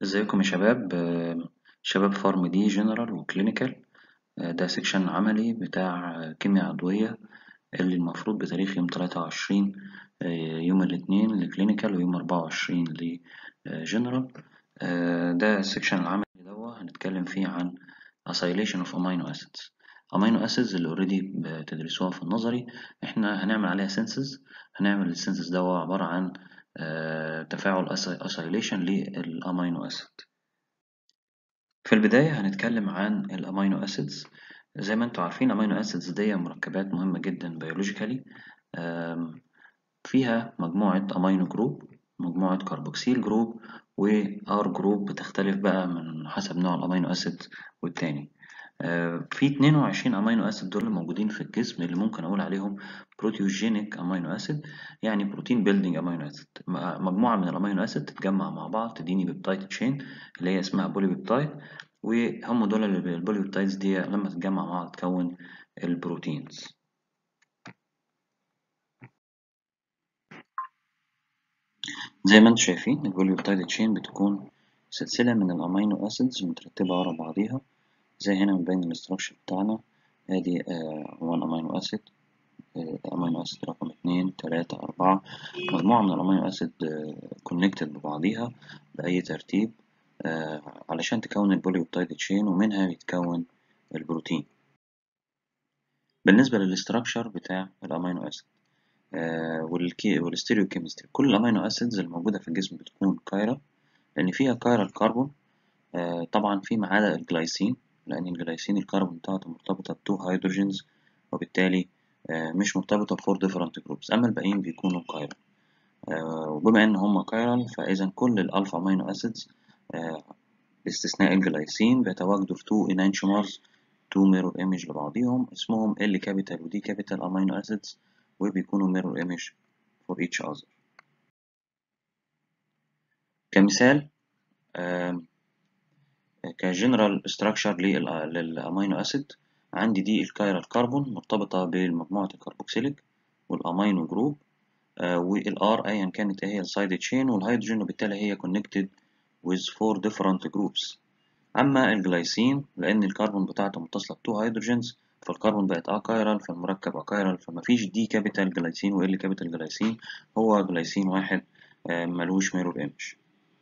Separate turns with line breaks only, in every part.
ازيكم يا شباب آه، شباب فارم دي جنرال وكلينيكال آه، ده سيكشن عملي بتاع آه، كيمياء عضوية اللي المفروض بتاريخ يوم تلاتة وعشرين يوم الاثنين لكلينيكال ويوم أربعة وعشرين لجنرال ده السيكشن العملي دوا هنتكلم فيه عن Acylation of amino acids amino acids اللي اوريدي بتدرسوها في النظري احنا هنعمل عليها سينسز هنعمل السينسز ده عبارة عن آه، تفاعل اسايليشن للامينو اسيد في البداية هنتكلم عن الامينو اسيدز زي ما انتم عارفين امينو اسيدز دي مركبات مهمة جدا بيولوجيكالي فيها مجموعة امينو جروب مجموعة كربوكسيل جروب وار جروب بتختلف بقى من حسب نوع الامينو اسيد والتاني آه، في 22 امينو اسيد دول موجودين في الجسم اللي ممكن اقول عليهم بروتيوجينيك امينو اسيد يعني بروتين بيلدينج امينو اسيد مجموعه من الامينو اسيد تتجمع مع بعض تديني بيبتايد تشين اللي هي اسمها بولي بيبتايد وهم دول اللي البولي بيبتايدز دي لما تتجمع مع بعض تكون البروتينز زي ما انتم شايفين البولي بيبتايد تشين بتكون سلسله من الامينو اسيدز مترتبه ورا بعضيها زي هنا مبين الاستراكشر بتاعنا ادي وان امينو اسيد امينو اسيد رقم اتنين تلاتة اربعة مجموعة من الامينو اسيد كونكتد ببعضيها بأي ترتيب آه، علشان تكون البوليوبتايد تشين ومنها يتكون البروتين بالنسبة للاستراكشر بتاع الامينو اسيد والستيريو كيمستري كل الامينو اسيدز الموجودة في الجسم بتكون كايرا لأن فيها كايرا الكربون آه، طبعا في ما عدا الجلايسين لأن الجلايسين الكربون بتاعته مرتبطة بتو هيدروجينز وبالتالي آه، مش مرتبطة بفور ديفرنت جروبس أما الباقيين بيكونوا كايرال وبما إن هما كايرال فإذا كل الألفا أمينو أسيدز باستثناء الجلايسين بيتواجدوا في تو انانشومرز تو ميرور ايمج لبعضيهم اسمهم ال كابيتال ودي كابيتال أمينو أسيدز وبيكونوا ميرور ايمج فور each other كمثال كجنرال ستراكشر للامينو اسيد عندي دي الكايرال كربون مرتبطه بمجموعه الكربوكسيليك والامينو جروب والار ايا كانت هي السايد تشين والهيدروجين وبالتالي هي connected with four different groups اما الجلايسين لان الكربون بتاعته متصله بتو هيدروجينز فالكربون بقت اكايرال فالمركب اكايرال فمفيش دي كابيتال جلايسين وال كابيتال جلايسين هو جلايسين واحد ملوش ميرور ايمج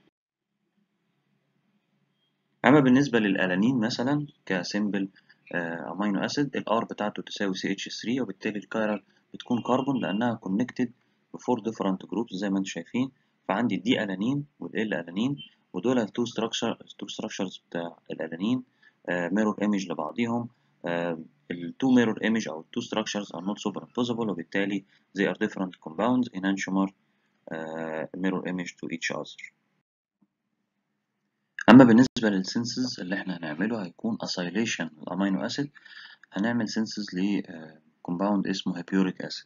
أما بالنسبة للألانين مثلا كسيمبل أمينو أسيد الآر بتاعته تساوي CH3 وبالتالي الكايرال بتكون كربون لأنها كونكتد بفور ديفرنت جروبس زي ما انتم شايفين فعندي الدي ألانين والإل ألانين ودول التو ستراكشر التو ستراكشرز بتاع الألانين ميرور ايمج لبعضيهم التو ميرور ايمج أو التو ستراكشرز are not superimposable وبالتالي they are different compounds enantiomer uh, mirror image to each other اما بالنسبه للسينسز اللي احنا هنعمله هيكون اسايليشن الامينو اسيد هنعمل سينسز لكومباوند اسمه هيبيوريك اسيد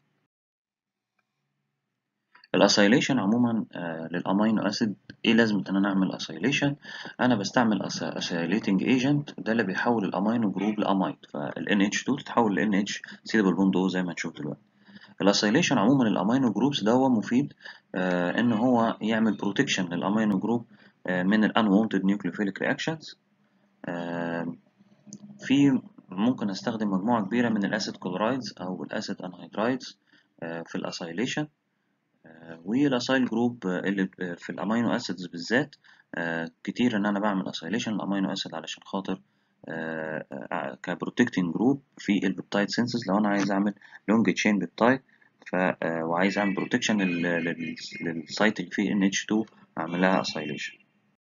الاسايليشن عموما للامينو اسيد ايه لازمه ان انا اعمل اسايليشن انا بستعمل اسايليتنج ايجنت ده اللي بيحول الامينو جروب لاميد فال NH2 تتحول ل NH سيدبل بوند زي ما هنشوف دلوقتي الاسايليشن عموما الامينو جروبس ده هو مفيد آه ان هو يعمل بروتكشن للامينو جروب من ال unwanted nucleophilic reactions في ممكن استخدم مجموعة كبيرة من الاسيد كلورايدز او الاسيد انهيدرايدز في الاسايليشن والاسايل جروب اللي في الامينو اسيدز بالذات كتير ان انا بعمل اسايليشن الامينو اسيد علشان خاطر كبروتكتنج جروب في البيبتايد سينسز لو انا عايز اعمل لونج تشين بيبتايد ف وعايز اعمل بروتكشن للسايت اللي فيه NH2 اعمل لها اسايليشن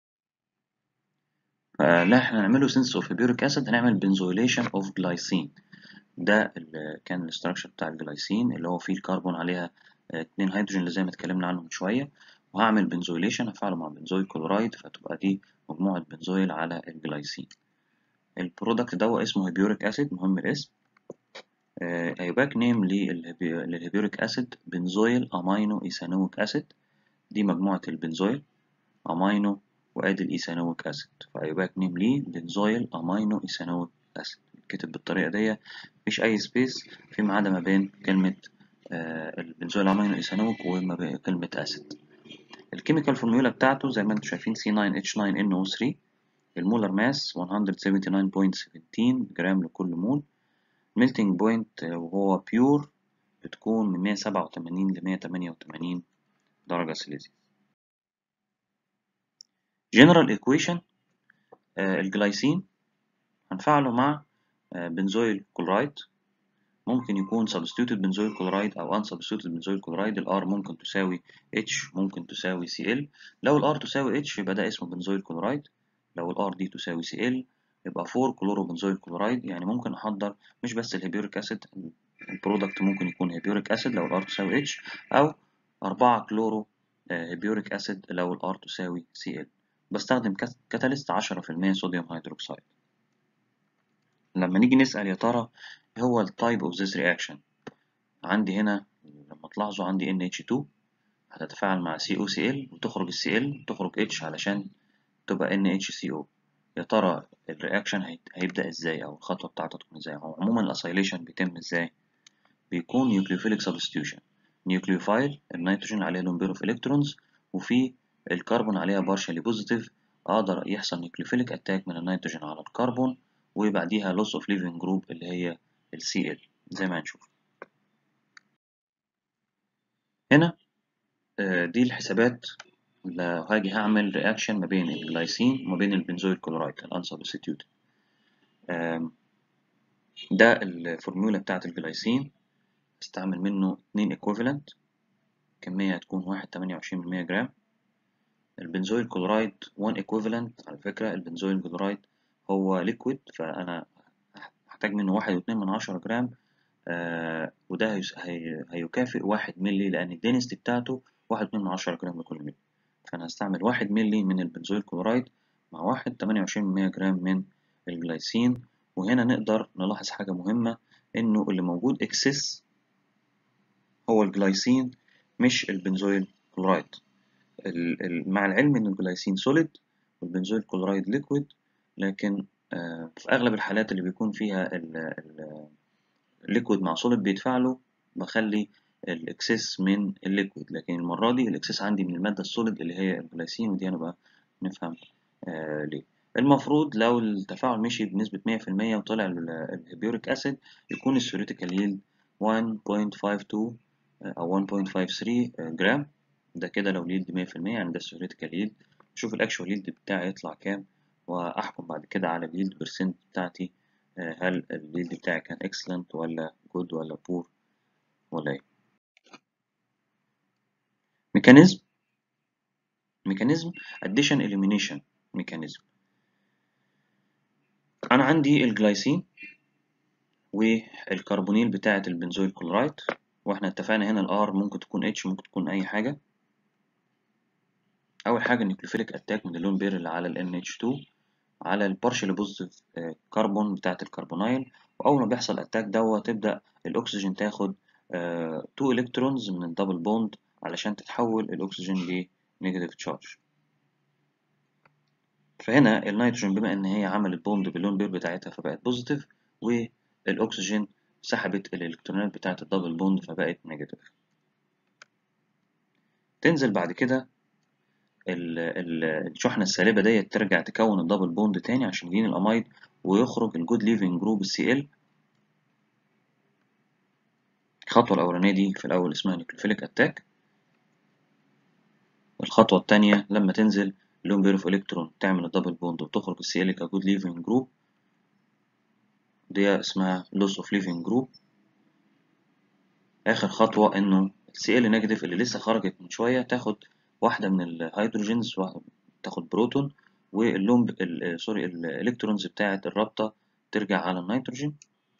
فاللي احنا هنعمله سينس اوف بيوريك اسيد هنعمل بنزويليشن اوف جلايسين ده اللي كان الاستراكشر بتاع الجلايسين اللي هو فيه الكربون عليها اتنين هيدروجين اللي زي ما اتكلمنا عنه من شويه وهعمل بنزويليشن هفعله مع بنزويل كلورايد فتبقى دي مجموعه بنزويل على الجلايسين البرودكت ده اسمه هيبيوريك اسيد مهم الاسم هيباك نيم للهيبيوريك اسيد بنزويل امينو ايثانويك اسيد دي مجموعه البنزويل امينو وادي الايثانويك اسيد فيبقى نيم ليه بنزويل امينو ايثانويك اسيد كتب بالطريقه دي مفيش اي سبيس فيما عدا ما بين كلمه آه البنزويل امينو ايثانويك وما بين كلمه اسيد الكيميكال فورمولا بتاعته زي ما انتم شايفين C9H9NO3 المولر ماس 179.17 جرام لكل مول ميلتنج بوينت وهو بيور بتكون من 187 ل 188 درجة سيليزيوس جنرال ايكويشن الجلايسين هنفعله مع بنزويل كلورايد ممكن يكون substituted بنزويل كلورايد أو unsubstituted بنزويل كلورايد ال R ممكن تساوي H ممكن تساوي Cl لو ال R تساوي H يبقى ده اسمه بنزويل كلورايد لو ال R دي تساوي Cl يبقى 4 كلورو بنزويل كلورايد يعني ممكن أحضر مش بس الهيبيوريك أسيد البرودكت ممكن يكون هيبيوريك أسيد لو ال R تساوي H أو 4 كلورو هيبيوريك أسيد لو ال R تساوي Cl بستخدم كاتاليست 10% صوديوم هيدروكسيد لما نيجي نسأل يا ترى هو التايب اوف ذيس رياكشن عندي هنا لما تلاحظوا عندي NH2 هتتفاعل مع COCl وتخرج ال Cl وتخرج H علشان تبقى NHCO يا ترى الرياكشن هيبدأ ازاي او الخطوة بتاعته تكون ازاي هو عموما الاسيليشن بيتم ازاي بيكون نيوكليوفيليك سبستيوشن نيوكليوفايل النيتروجين عليه لون بير اوف الكترونز وفي الكربون عليها بارشالي بوزيتيف اقدر يحصل نيوكليوفيليك اتاك من النيتروجين على الكربون وبعديها loss of living group اللي هي ال Cl زي ما هنشوف هنا دي الحسابات لو هاجي هعمل رياكشن ما بين الجلايسين وما بين البنزويل كلورايد الانسبستيوت ده الفورمولا بتاعت الجلايسين استعمل منه اتنين ايكوفالنت كمية هتكون واحد تمانية وعشرين من مية جرام البنزويل كلورايد 1 equivalent على فكرة البنزويل كلورايد هو ليكويد فأنا هحتاج منه واحد واتنين من عشرة جرام آه وده هي هيكافئ واحد ملي لأن الدينستي بتاعته واحد واتنين من عشرة جرام لكل ملي فأنا هستعمل واحد ملي من البنزويل كلورايد مع واحد تمانية وعشرين من مية جرام من الجلايسين وهنا نقدر نلاحظ حاجة مهمة إنه اللي موجود إكسس هو الجلايسين مش البنزويل كلورايد مع العلم إن الجلايسين سوليد والبنزويل كلورايد ليكويد لكن في أغلب الحالات اللي بيكون فيها الليكويد مع سوليد بيتفاعلوا بخلي الإكسس من الليكويد لكن المرة دي الإكسس عندي من المادة السوليد اللي هي الجلايسين ودي هنبقى نفهم آه ليه المفروض لو التفاعل مشي بنسبة 100% وطلع الهيبيوريك أسيد يكون الثيوريتيكال ييلد 1.52 أو 1.53 جرام ده كده لو اليلد 100% يعني ده الثيوريتيكال ييلد شوف الأكشوال ييلد بتاعي يطلع كام وأحكم بعد كده على اليلد برسنت بتاعتي هل اليلد بتاعي كان excellent ولا good ولا poor ولا ايه ميكانيزم ميكانيزم addition elimination ميكانيزم أنا عندي الجلايسين والكربونيل بتاعة البنزويل كلورايد واحنا اتفقنا هنا الار ممكن تكون اتش ممكن تكون أي حاجة أول حاجة النيوكليوفيليك أتاك من اللون بير اللي على ال NH2 على البارشل بوزيتيف كربون بتاعة الكربونايل وأول ما بيحصل أتاك دوت تبدأ الأكسجين تاخد 2 إلكترونز من الدبل بوند علشان تتحول الأكسجين لنيجاتيف تشارج فهنا النيتروجين بما إن هي عملت بوند باللون بير بتاعتها فبقت بوزيتيف والأكسجين سحبت الإلكترونات بتاعة الدبل بوند فبقت نيجاتيف تنزل بعد كده الشحنة السالبة ديت ترجع تكون الدبل بوند تاني عشان يجيني الأمايد ويخرج الجود ليفنج جروب السي ال الخطوة الأولانية دي في الأول اسمها نيوكليوفيليك أتاك الخطوة التانية لما تنزل لون بير اوف إلكترون تعمل الدبل بوند وتخرج السي ال كجود ليفنج جروب دي اسمها لوس اوف ليفنج جروب آخر خطوة إنه السي ال نيجاتيف اللي لسه خرجت من شوية تاخد واحدة من الهيدروجينز تاخد بروتون واللون سوري الالكترونز بتاعة الرابطة ترجع على النيتروجين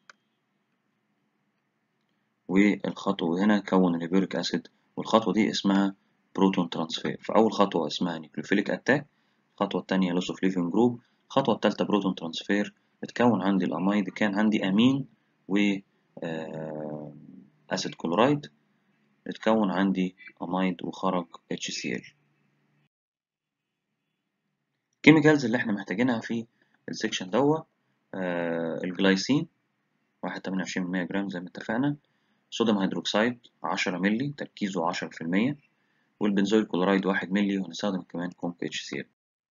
والخطوة هنا كون الهيبوريك أسيد والخطوة دي اسمها بروتون ترانسفير فأول خطوة اسمها نيوكليوفيليك أتاك الخطوة التانية لوس اوف ليفنج جروب الخطوة التالتة بروتون ترانسفير اتكون عندي الأمايد كان عندي أمين و أسيد كلورايد اتكون عندي أمايد وخرج HCl الكيميكالز اللي احنا محتاجينها في السكشن دوا آه الجلايسين واحد تمانية وعشرين من مية جرام زي ما اتفقنا صوديوم هيدروكسيد عشرة ملي تركيزه عشرة في المية والبنزويل كلورايد واحد مللي وهنستخدم كمان كونك اتش سي ال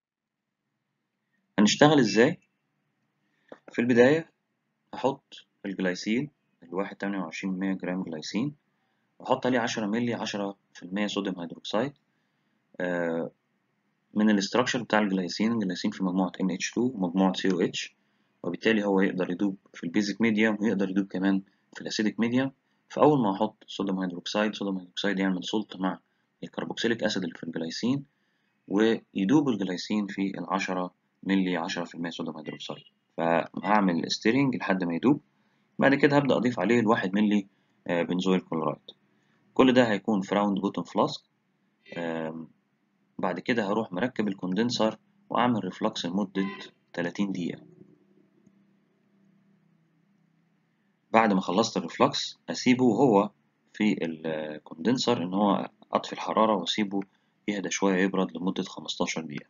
هنشتغل ازاي في البداية هحط الجلايسين الواحد تمانية وعشرين مية جرام جلايسين وأحط عليه عشرة مللي عشرة في المية صوديوم هيدروكسيد آه من الاستراكشر بتاع الجلايسين الجلايسين في مجموعة NH2 ومجموعة COH وبالتالي هو يقدر يدوب في البيزك ميديوم ويقدر يدوب كمان في الأسيدك ميديوم فأول ما أحط صوديوم هيدروكسيد صوديوم هيدروكسيد يعمل سولت مع الكربوكسيليك أسيد اللي في الجلايسين ويدوب الجلايسين في العشرة مللي عشرة في المية صوديوم هيدروكسيد فهعمل ستيرنج لحد ما يدوب بعد كده هبدأ أضيف عليه الواحد مللي بنزويل كلورايد كل ده هيكون في راوند بوتوم فلاسك بعد كده هروح مركب الكوندنسر وأعمل ريفلكس لمدة 30 دقيقة بعد ما خلصت الريفلكس أسيبه وهو في الكوندنسر إن هو أطفي الحرارة وأسيبه يهدى شوية يبرد لمدة 15 دقيقة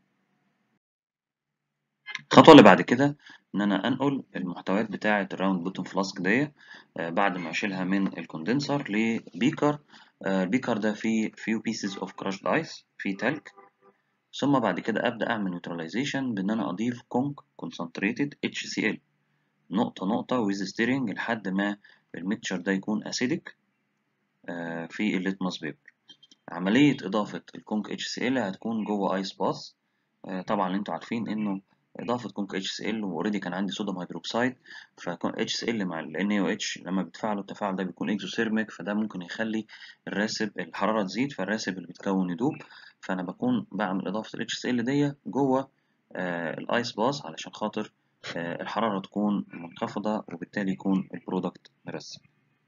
الخطوة اللي بعد كده إن أنا أنقل المحتويات بتاعة الراوند بوتوم فلاسك دي بعد ما أشيلها من الكوندنسر لبيكر البيكر ده فيه few pieces of crushed ice فيه تلج ثم بعد كده أبدأ أعمل نيوتراليزيشن بإن أنا أضيف كونك concentrated HCl نقطة نقطة with stirring لحد ما الميكتشر ده يكون أسيدك في الليتماس بيبر عملية إضافة الكونك HCl هتكون جوه ايس باس طبعا انتوا عارفين إنه إضافة كونك HCl وأوريدي كان عندي صوديوم هيدروكسيد فكون HCl مع ال NaOH لما بيتفاعلوا التفاعل ده بيكون إكزوثيرميك فده ممكن يخلي الراسب الحرارة تزيد فالراسب اللي بيتكون يدوب فأنا بكون بعمل إضافة ال HCl دي جوه آه الأيس باس علشان خاطر آه الحرارة تكون منخفضة وبالتالي يكون البرودكت مرسب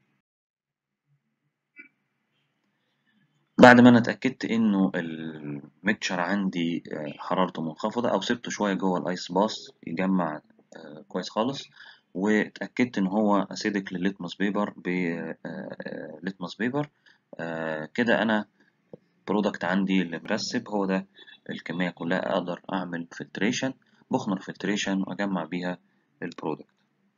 بعد ما انا اتاكدت انه الميكشر عندي حرارته منخفضه او سبته شويه جوه الايس باس يجمع كويس خالص واتاكدت ان هو اسيدك للليتمس بيبر بليتمس بيبر كده انا برودكت عندي اللي مرسب هو ده الكميه كلها اقدر اعمل فلتريشن بخمر فلتريشن واجمع بيها البرودكت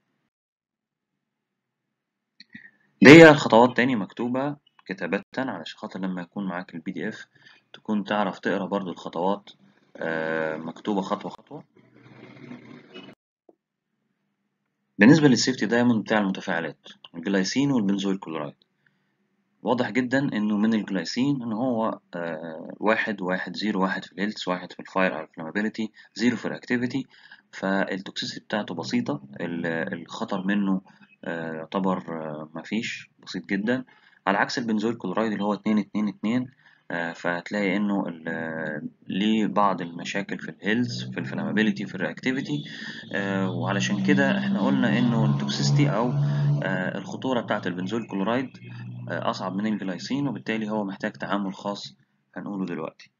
دي الخطوات تاني مكتوبه كتابة علشان خاطر لما يكون معاك البي دي اف تكون تعرف تقرا برضو الخطوات مكتوبة خطوة خطوة بالنسبة للسيفتي دايموند بتاع المتفاعلات الجلايسين والبنزويل كلورايد واضح جدا انه من الجلايسين ان هو واحد واحد زيرو واحد في الهيلث واحد في الفاير فلامابيلتي زيرو في الاكتيفيتي فالتوكسيسيتي بتاعته بسيطة الخطر منه يعتبر مفيش بسيط جدا على عكس البنزويل كلورايد اللي هو اتنين اتنين اتنين آه فهتلاقي انه ليه بعض المشاكل في الهيلث في الفلامابيلتي في الرياكتيفيتي آه وعلشان كده احنا قلنا انه التوكسيستي او آه الخطورة بتاعة البنزويل كلورايد اصعب من الجلايسين وبالتالي هو محتاج تعامل خاص هنقوله دلوقتي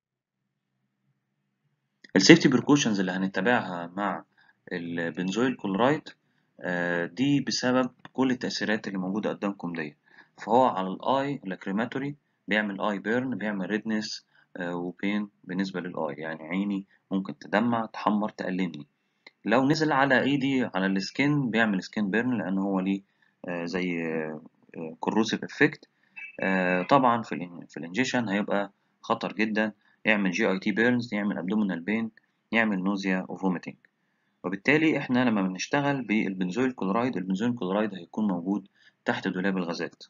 السيفتي بريكوشنز اللي هنتبعها مع البنزويل كلورايد دي بسبب كل التأثيرات اللي موجودة قدامكم دي فهو على الاي لاكريماتوري بيعمل اي بيرن بيعمل ريدنس وبين بالنسبة للاي يعني عيني ممكن تدمع تحمر تألمني لو نزل على ايدي على السكين بيعمل سكين بيرن لان هو ليه زي كروسيف افكت طبعا في في الانجيشن هيبقى خطر جدا يعمل جي اي تي بيرنز يعمل ابدومينال بين يعمل نوزيا وفوميتنج وبالتالي احنا لما بنشتغل بالبنزويل كلورايد البنزويل كلورايد هيكون موجود تحت دولاب الغازات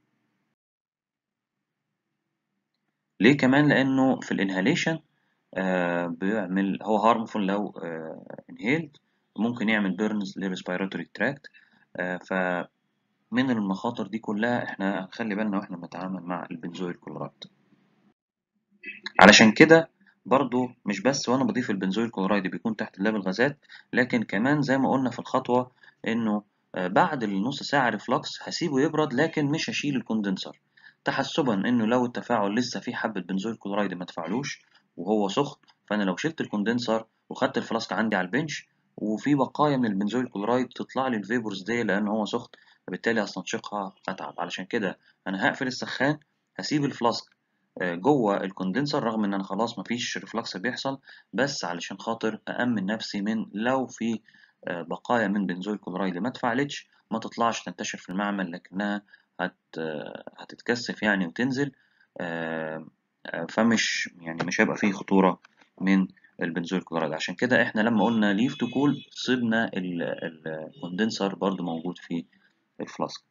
ليه كمان لانه في الانهاليشن آه بيعمل هو هارمفول لو آه انهيلد ممكن يعمل بيرنز للريسبيراتوري تراكت آه فمن المخاطر دي كلها احنا هنخلي بالنا واحنا بنتعامل مع البنزويل كلورايد علشان كده برضو مش بس وانا بضيف البنزويل كلورايد بيكون تحت دولاب الغازات لكن كمان زي ما قلنا في الخطوة انه بعد النص ساعة ريفلكس هسيبه يبرد لكن مش هشيل الكوندنسر تحسبا انه لو التفاعل لسه فيه حبة بنزويل كلورايد ما تفاعلوش وهو سخن فانا لو شلت الكوندنسر وخدت الفلاسك عندي على البنش وفي بقايا من البنزويل كلورايد تطلع لي الفيبرز دي لان هو سخن فبالتالي هستنشقها اتعب علشان كده انا هقفل السخان هسيب الفلاسك جوه الكوندنسر رغم ان انا خلاص مفيش ريفلكس بيحصل بس علشان خاطر أأمن نفسي من لو في بقايا من بنزويل كلورايد ما اتفاعلتش ما تطلعش تنتشر في المعمل لكنها هت هتتكثف يعني وتنزل آه، آه، فمش يعني مش هيبقى فيه خطورة من البنزول كلورايد عشان كده احنا لما قلنا ليف تو كول سيبنا الكوندنسر برضو موجود في الفلاسك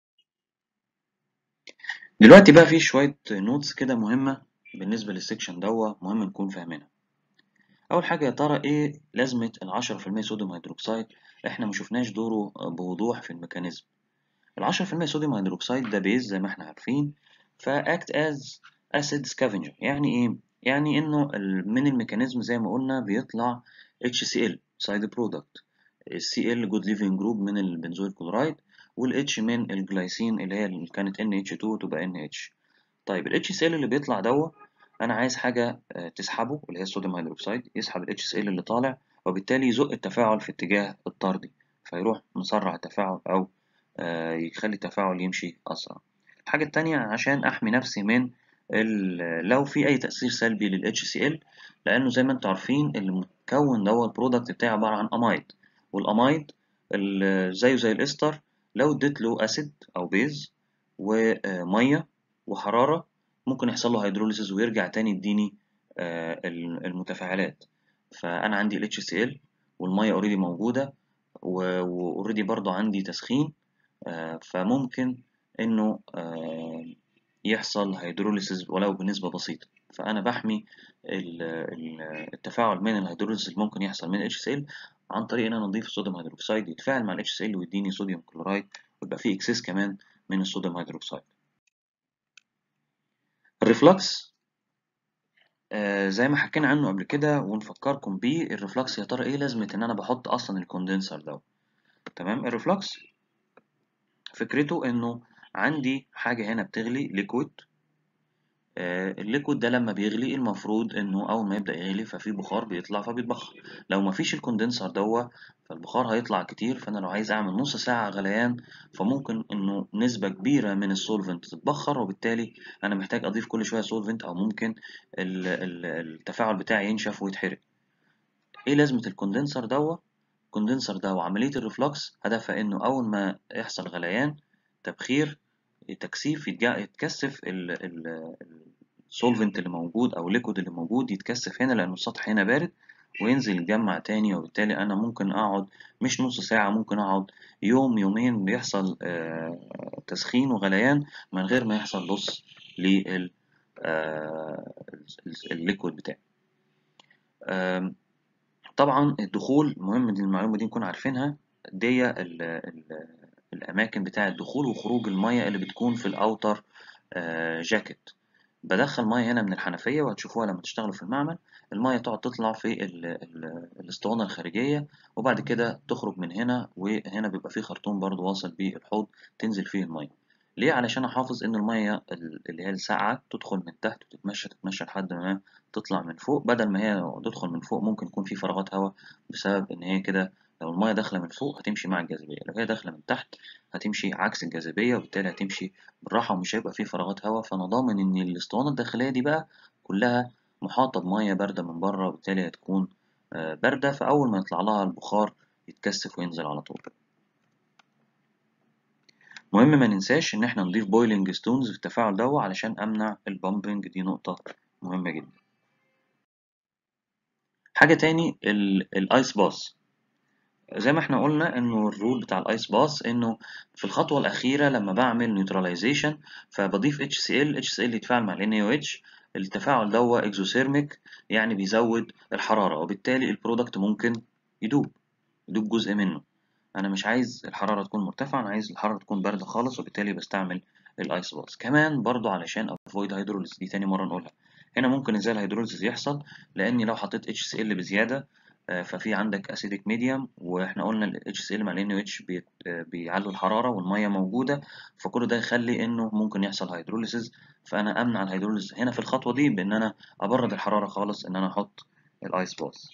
دلوقتي بقى في شوية نوتس كده مهمة بالنسبة للسكشن دوا مهم نكون فاهمينها أول حاجة يا ترى إيه لازمة العشرة في المية صوديوم هيدروكسيد إحنا مشوفناش دوره بوضوح في الميكانيزم العشرة في المية صوديوم هيدروكسيد ده بيز زي ما إحنا عارفين فأكت أز أسيد سكافنجر يعني إيه؟ يعني إنه من الميكانيزم زي ما قلنا بيطلع HCl سايد برودكت الCl جود ليفنج جروب من البنزول كلورايد والاتش من الجلايسين اللي هي اللي كانت NH2 تبقى NH طيب ال HCl اللي بيطلع دوا انا عايز حاجه تسحبه اللي هي الصوديوم هيدروكسيد يسحب ال HCl اللي طالع وبالتالي يزق التفاعل في اتجاه الطردي فيروح مسرع التفاعل او يخلي التفاعل يمشي اسرع الحاجه التانية عشان احمي نفسي من لو في اي تاثير سلبي لل HCl لانه زي ما انتم عارفين المكون ده البرودكت بتاعه عباره عن امايد والامايد زيه زي الاستر لو اديت له اسيد او بيز وميه وحراره ممكن يحصل له هيدروليسيس ويرجع تاني يديني المتفاعلات فانا عندي ال HCl والميه اوريدي موجوده واوريدي برضو عندي تسخين فممكن انه يحصل هيدروليسيس ولو بنسبه بسيطه فانا بحمي التفاعل من الهيدروليسيس اللي ممكن يحصل من ال HCl عن طريق ان انا اضيف الصوديوم هيدروكسيد يتفاعل مع ال HCl ويديني صوديوم كلورايد ويبقى فيه اكسس كمان من الصوديوم هيدروكسيد الريفلكس آه زي ما حكينا عنه قبل كده ونفكركم بيه الريفلكس يا ترى ايه لازمة ان انا بحط اصلا الكوندنسر ده تمام الريفلكس فكرته انه عندي حاجة هنا بتغلي ليكويد آه الليكويد ده لما بيغلي المفروض انه اول ما يبدأ يغلي ففي بخار بيطلع فبيتبخر لو مفيش الكوندنسر دوا فالبخار هيطلع كتير فانا لو عايز اعمل نص ساعة غليان فممكن انه نسبة كبيرة من السولفنت تتبخر وبالتالي انا محتاج اضيف كل شوية سولفنت او ممكن التفاعل بتاعي ينشف ويتحرق ايه لازمة الكوندنسر دوا الكوندنسر ده وعملية الريفلكس هدفها انه اول ما يحصل غليان تبخير تكثيف يتكثف السولفنت اللي موجود او الليكويد اللي موجود يتكثف هنا لانه السطح هنا بارد وينزل يتجمع تاني وبالتالي انا ممكن اقعد مش نص ساعة ممكن اقعد يوم يومين بيحصل تسخين وغليان من غير ما يحصل لص للليكويد بتاعي طبعا الدخول مهم دي المعلومة دي نكون عارفينها دي ال ال الأماكن بتاع الدخول وخروج المية اللي بتكون في الأوتر جاكيت بدخل مية هنا من الحنفية وهتشوفوها لما تشتغلوا في المعمل المية تقعد تطلع في ال ال الاسطوانة الخارجية وبعد كده تخرج من هنا وهنا بيبقى فيه خرطوم برضو واصل بالحوض تنزل فيه المية ليه علشان احافظ ان المية اللي هي الساقعة تدخل من تحت وتتمشى تتمشى لحد ما تطلع من فوق بدل ما هي تدخل من فوق ممكن يكون في فراغات هواء بسبب ان هي كده لو المية داخلة من فوق هتمشي مع الجاذبية لو هي داخلة من تحت هتمشي عكس الجاذبية وبالتالي هتمشي بالراحة ومش هيبقى فيه فراغات هواء فأنا ضامن إن الأسطوانة الداخلية دي بقى كلها محاطة بمية باردة من بره وبالتالي هتكون باردة فأول ما يطلع لها البخار يتكثف وينزل على طول مهم ما ننساش إن احنا نضيف بويلنج ستونز في التفاعل ده علشان أمنع البامبنج دي نقطة مهمة جدا حاجة تاني الآيس باس زي ما احنا قلنا انه الرول بتاع الايس باس انه في الخطوه الاخيره لما بعمل نيوتراليزيشن فبضيف HCl HCl يتفاعل مع ال NaOH التفاعل ده اكزوثيرميك يعني بيزود الحراره وبالتالي البرودكت ممكن يدوب يدوب جزء منه انا مش عايز الحراره تكون مرتفعه انا عايز الحراره تكون بارده خالص وبالتالي بستعمل الايس باس كمان برضو علشان افويد هيدروليز دي تاني مره نقولها هنا ممكن ازاي الهيدروليز يحصل لاني لو حطيت HCl بزياده ففي عندك اسيدك ميديوم واحنا قلنا ال HCl مع ال NaOH بيعلوا الحراره والميه موجوده فكل ده يخلي انه ممكن يحصل هيدروليسيس فانا امنع الهيدروليسيس هنا في الخطوه دي بان انا ابرد الحراره خالص ان انا احط الايس باس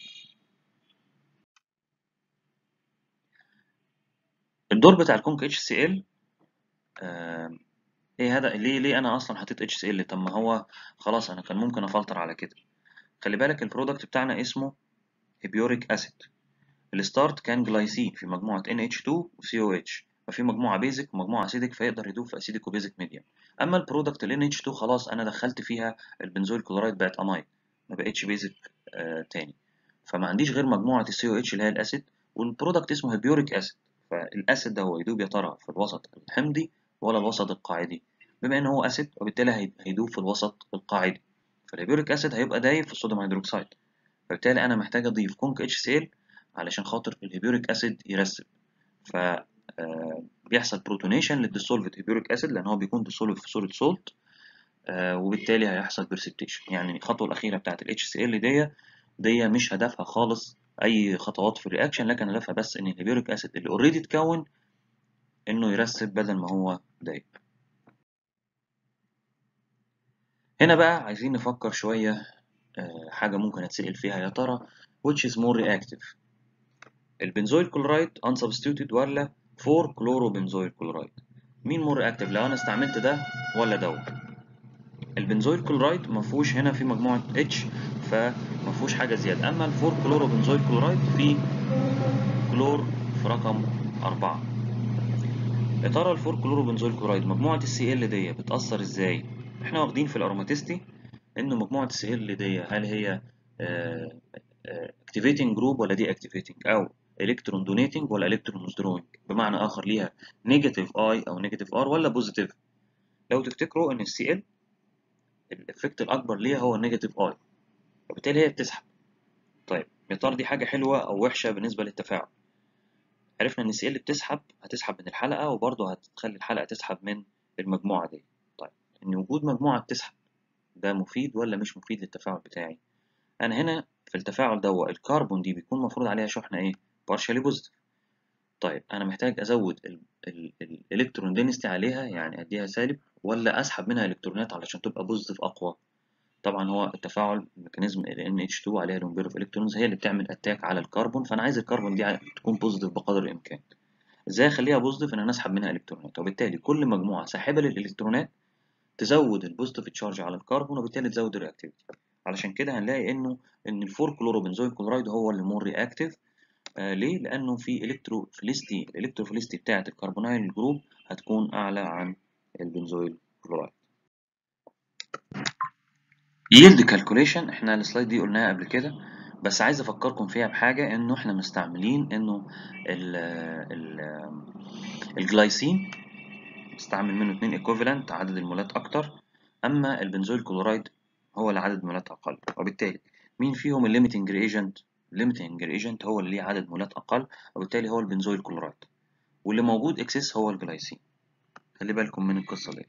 الدور بتاع الكونك HCl آه ايه هذا ليه ليه انا اصلا حطيت HCl طب ما هو خلاص انا كان ممكن افلتر على كده خلي بالك البرودكت بتاعنا اسمه هيبيوريك اسيد الستارت كان جلايسين في مجموعة NH2 و COH ففي مجموعة بيزك ومجموعة اسيدك فيقدر يدوب في اسيدك وبيزك ميديم اما البرودكت ال NH2 خلاص انا دخلت فيها البنزول كلورايد بقت امايد ما بقتش بيزك آه تاني فما عنديش غير مجموعة ال COH اللي هي الاسيد والبرودكت اسمه هيبيوريك اسيد فالاسيد ده هو يدوب يا ترى في الوسط الحمضي ولا الوسط القاعدي بما ان هو اسيد وبالتالي هيدوب في الوسط القاعدي فالهيبيوريك اسيد هيبقى دايب في الصوديوم هيدروكسيد فبالتالي انا محتاج اضيف كونك اتش سي ال علشان خاطر الهيبيوريك اسيد يرسب ف بيحصل بروتونيشن للديسولفد هيبيوريك اسيد لان هو بيكون ديسولف في صوره سولت وبالتالي هيحصل برسبتيشن يعني الخطوه الاخيره بتاعت الاتش سي ال دي دي مش هدفها خالص اي خطوات في الرياكشن لكن هدفها بس ان الهيبيوريك اسيد اللي اوريدي اتكون انه يرسب بدل ما هو دايب هنا بقى عايزين نفكر شويه حاجه ممكن اتسال فيها يا ترى which is more reactive البنزويل كلورايد unsubstituted ولا 4 كلوروبنزويل كلورايد مين مور رياكتيف لو انا استعملت ده ولا دوت البنزويل كلورايد ما فيهوش هنا في مجموعه اتش فما فيهوش حاجه زياده اما ال 4 كلوروبنزويل كلورايد في كلور في رقم 4 يا ترى ال 4 كلوروبنزويل كلورايد مجموعه السي ال دي بتاثر ازاي احنا واخدين في الاروماتيستي ان مجموعه السي ال دي هل هي اكتيفيتنج جروب ولا دي اكتيفيتنج او الكترون دونيتنج ولا الكترون ويزدروينج بمعنى اخر ليها نيجاتيف اي او نيجاتيف ار ولا بوزيتيف لو تفتكروا ان السي ال الافكت الاكبر ليها هو النيجاتيف اي وبالتالي هي بتسحب طيب يا ترى دي حاجه حلوه او وحشه بالنسبه للتفاعل عرفنا ان السي ال بتسحب هتسحب من الحلقه وبرضه هتخلي الحلقه تسحب من المجموعه دي طيب ان وجود مجموعه بتسحب ده مفيد ولا مش مفيد للتفاعل بتاعي انا هنا في التفاعل ده الكربون دي بيكون مفروض عليها شحنه ايه partially positive طيب انا محتاج ازود الالكترون دينستي عليها يعني اديها سالب ولا اسحب منها الكترونات علشان تبقى بوزيتيف اقوى طبعا هو التفاعل ميكانيزم ال NH2 عليها لون اوف الكترونز هي اللي بتعمل اتاك على الكربون فانا عايز الكربون دي تكون بوزيتيف بقدر الامكان ازاي اخليها بوزيتيف ان انا اسحب منها الكترونات وبالتالي كل مجموعه ساحبه للالكترونات تزود البوزيتيف تشارج على الكربون وبالتالي تزود الرياكتيفيتي علشان كده هنلاقي انه ان الفور كلوروبنزويل كلورايد هو اللي مور رياكتيف آه ليه؟ لأنه في الكتروفيليستي الإلكتروفيليستي بتاعة الكربونايل جروب هتكون أعلى عن البنزويل كلورايد. يلد كالكوليشن احنا السلايد دي قلناها قبل كده بس عايز افكركم فيها بحاجة انه احنا مستعملين انه ال ال الجلايسين استعمل منه اتنين ايكوفالنت عدد المولات اكتر اما البنزويل كلورايد هو اللي عدد مولات اقل وبالتالي مين فيهم الليميتنج ريجنت الليميتنج ريجنت هو اللي ليه عدد مولات اقل وبالتالي هو البنزويل كلورايد واللي موجود اكسس هو الجلايسين خلي بالكم من القصه دي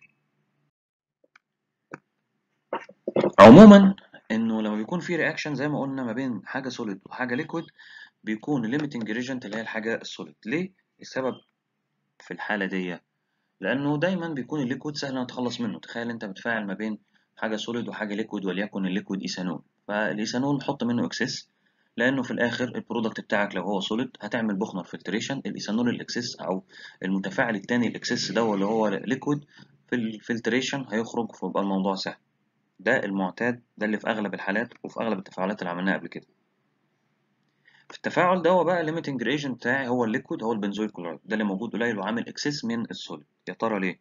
عموما انه لما بيكون في رياكشن زي ما قلنا ما بين حاجه سوليد وحاجه ليكويد بيكون الليميتنج ريجنت اللي هي الحاجه السوليد ليه السبب في الحاله دي لانه دايما بيكون الليكويد سهل نتخلص منه تخيل انت بتفاعل ما بين حاجه سوليد وحاجه ليكويد وليكن الليكويد ايثانول فالايثانول نحط منه اكسس لانه في الاخر البرودكت بتاعك لو هو سوليد هتعمل بخنر فلتريشن الايثانول الاكسس او المتفاعل الثاني الاكسس ده اللي هو ليكويد في الفلتريشن هيخرج فيبقى الموضوع سهل ده المعتاد ده اللي في اغلب الحالات وفي اغلب التفاعلات اللي عملناها قبل كده في التفاعل ده بقى الليميتنج ريجنت بتاعي هو الليكويد هو البنزويل كلورايد ده اللي موجود قليل وعامل اكسس من السوليد يا ترى ليه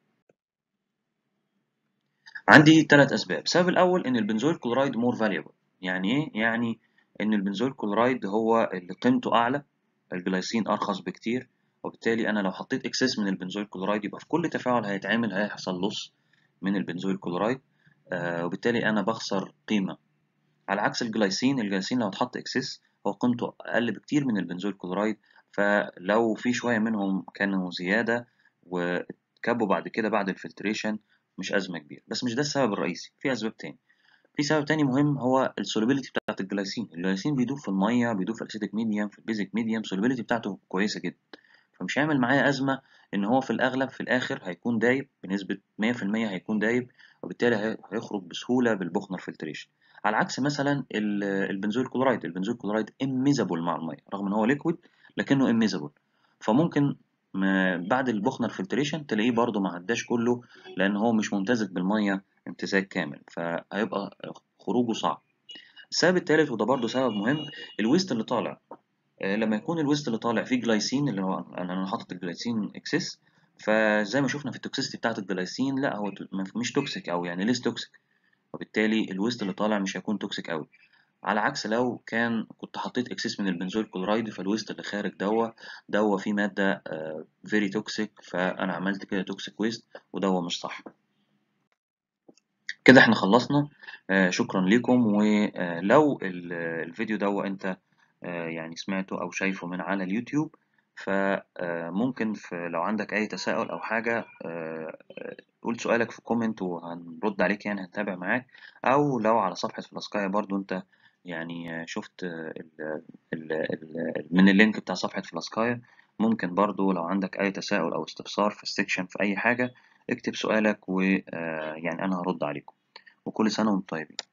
عندي ثلاث اسباب السبب الاول ان البنزويل كلورايد مور فاليبل يعني ايه يعني ان البنزويل كلورايد هو اللي قيمته اعلى الجلايسين ارخص بكتير وبالتالي انا لو حطيت اكسس من البنزويل كلورايد يبقى في كل تفاعل هيتعمل هيحصل لص من البنزويل كلورايد آه وبالتالي انا بخسر قيمه على عكس الجلايسين الجلايسين لو اتحط اكسس هو قيمته اقل بكتير من البنزويل كلورايد فلو في شويه منهم كانوا زياده واتكبوا بعد كده بعد الفلتريشن مش ازمه كبيره بس مش ده السبب الرئيسي في اسباب تاني في سبب تاني مهم هو السولوبيليتي بتاعت الجلايسين الجلايسين بيدوب في الميه بيدوب في الاسيتيك ميديم في البيزك ميديم السولوبيليتي بتاعته كويسه جدا فمش هيعمل معايا ازمه ان هو في الاغلب في الاخر هيكون دايب بنسبه 100% هيكون دايب وبالتالي هيخرج بسهوله بالبخنر فلتريشن على عكس مثلا البنزول كلورايد البنزول كلورايد اميزابل مع الميه رغم ان هو ليكويد لكنه اميزابل فممكن بعد البخنر فلتريشن تلاقيه برضو ما عداش كله لان هو مش ممتزج بالميه امتزاج كامل فهيبقى خروجه صعب السبب الثالث وده برضو سبب مهم الويست اللي طالع آه، لما يكون الويست اللي طالع فيه جلايسين اللي هو انا أنا حاطط الجلايسين اكسس فزي ما شفنا في التوكسيستي بتاعت الجلايسين لا هو تو- مش توكسيك او يعني ليس توكسيك وبالتالي الويست اللي طالع مش هيكون توكسيك قوي على عكس لو كان كنت حطيت اكسس من البنزول كلورايد فالويست اللي خارج دوا دوا فيه مادة فيري توكسيك فانا عملت كده توكسيك ويست ودوا مش صح كده احنا خلصنا آه، شكرا لكم ولو الفيديو ده انت آه، يعني سمعته او شايفه من على اليوتيوب فممكن في لو عندك اي تساؤل او حاجة آه، آه، قول سؤالك في كومنت وهنرد عليك يعني هنتابع معاك او لو على صفحة فلاسكايا برضو انت يعني آه، شفت آه، ال- ال- ال- من اللينك بتاع صفحة فلاسكايا ممكن برضو لو عندك اي تساؤل او استفسار في السكشن في اي حاجة اكتب سؤالك ويعني انا هرد عليكم وكل سنة وانتم طيبين